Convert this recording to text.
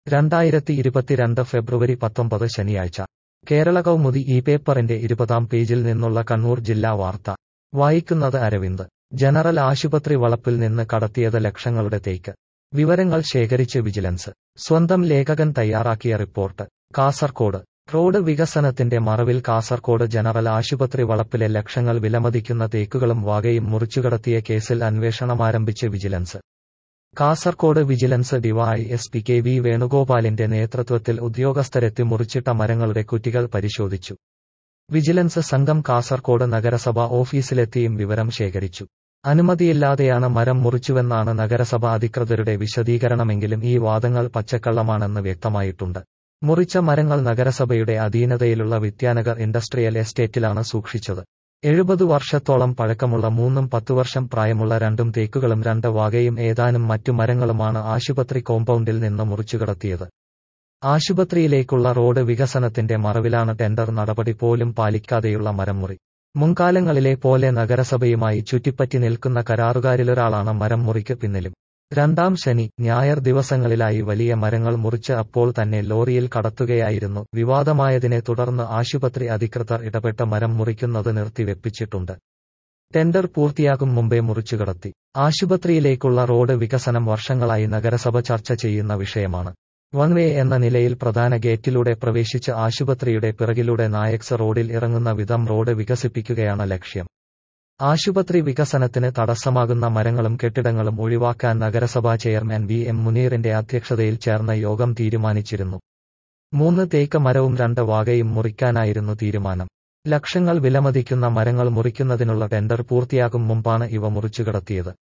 രണ്ടായിരത്തി ഇരുപത്തിരണ്ട് ഫെബ്രുവരി പത്തൊമ്പത് ശനിയാഴ്ച കേരള കൗമുദി ഈ പേപ്പറിന്റെ ഇരുപതാം പേജിൽ നിന്നുള്ള കണ്ണൂർ ജില്ലാ വാർത്ത വായിക്കുന്നത് അരവിന്ദ് ജനറൽ ആശുപത്രി വളപ്പിൽ നിന്ന് കടത്തിയത് ലക്ഷങ്ങളുടെ തേക്ക് വിവരങ്ങൾ ശേഖരിച്ച് വിജിലൻസ് സ്വന്തം ലേഖകൻ തയ്യാറാക്കിയ റിപ്പോർട്ട് കാസർകോട് റോഡ് വികസനത്തിന്റെ മറവിൽ കാസർകോട് ജനറൽ ആശുപത്രി വളപ്പിലെ ലക്ഷങ്ങൾ വിലമതിക്കുന്ന തേക്കുകളും വാകയും മുറിച്ചുകടത്തിയ കേസിൽ അന്വേഷണമാരംഭിച്ച് vigilance Kasaragod vigilance DY S P K V വേണുഗോപാലിന്റെ നേതൃത്വത്തിൽ ഉദ്യോഗസ്ഥരെത്തി മുറിച്ചിട്ട മരങ്ങളുടെ കുറ്റികൾ പരിശോധിച്ചു വിജിലൻസ് സംഘം കാസർകോട് നഗരസഭ ഓഫീസിലെത്തിയും വിവരം ശേഖരിച്ചു അനുമതിയില്ലാതെയാണ് മരം മുറിച്ചുവെന്നാണ് നഗരസഭ അധികൃതരുടെ വിശദീകരണമെങ്കിലും ഈ വാദങ്ങൾ പച്ചക്കള്ളമാണെന്ന് വ്യക്തമായിട്ടുണ്ട് മുറിച്ച മരങ്ങൾ നഗരസഭയുടെ അധീനതയിലുള്ള വിദ്യാനഗർ ഇൻഡസ്ട്രിയൽ എസ്റ്റേറ്റിലാണ് സൂക്ഷിച്ചത് എഴുപത് വർഷത്തോളം പഴക്കമുള്ള മൂന്നും പത്തു വർഷം പ്രായമുള്ള രണ്ടും തേക്കുകളും രണ്ട് വാകയും ഏതാനും മറ്റു മരങ്ങളുമാണ് ആശുപത്രി കോമ്പൗണ്ടിൽ നിന്ന് മുറിച്ചുകടത്തിയത് ആശുപത്രിയിലേക്കുള്ള റോഡ് വികസനത്തിന്റെ മറവിലാണ് ടെൻഡർ നടപടി പോലും പാലിക്കാതെയുള്ള മരംമുറി മുൻകാലങ്ങളിലെ പോലെ നഗരസഭയുമായി ചുറ്റിപ്പറ്റി നിൽക്കുന്ന കരാറുകാരിലൊരാളാണ് മരം മുറിക്ക് പിന്നിലും രണ്ടാം ശനി ഞായർ ദിവസങ്ങളിലായി വലിയ മരങ്ങൾ മുറിച്ച് അപ്പോൾ തന്നെ ലോറിയിൽ കടത്തുകയായിരുന്നു വിവാദമായതിനെ തുടർന്ന് ആശുപത്രി അധികൃതർ ഇടപെട്ട മരം മുറിക്കുന്നത് നിർത്തിവെപ്പിച്ചിട്ടുണ്ട് ടെൻഡർ പൂർത്തിയാകും മുമ്പേ മുറിച്ചുകടത്തി ആശുപത്രിയിലേക്കുള്ള റോഡ് വികസനം വർഷങ്ങളായി നഗരസഭ ചർച്ച ചെയ്യുന്ന വിഷയമാണ് വൺ വേ എന്ന നിലയിൽ പ്രധാന ഗേറ്റിലൂടെ പ്രവേശിച്ച് ആശുപത്രിയുടെ പിറകിലൂടെ നായക്സ് റോഡിൽ ഇറങ്ങുന്ന വിധം റോഡ് വികസിപ്പിക്കുകയാണ് ലക്ഷ്യം ആശുപത്രി വികസനത്തിന് തടസ്സമാകുന്ന മരങ്ങളും കെട്ടിടങ്ങളും ഒഴിവാക്കാൻ നഗരസഭാ ചെയർമാൻ വി എം മുനീറിന്റെ അധ്യക്ഷതയിൽ ചേർന്ന യോഗം തീരുമാനിച്ചിരുന്നു മൂന്ന് തേക്ക് മരവും രണ്ട് വാകയും മുറിക്കാനായിരുന്നു തീരുമാനം ലക്ഷങ്ങൾ വിലമതിക്കുന്ന മരങ്ങൾ മുറിക്കുന്നതിനുള്ള ടെൻഡർ പൂർത്തിയാകും മുമ്പാണ് ഇവ മുറിച്ചുകടത്തിയത്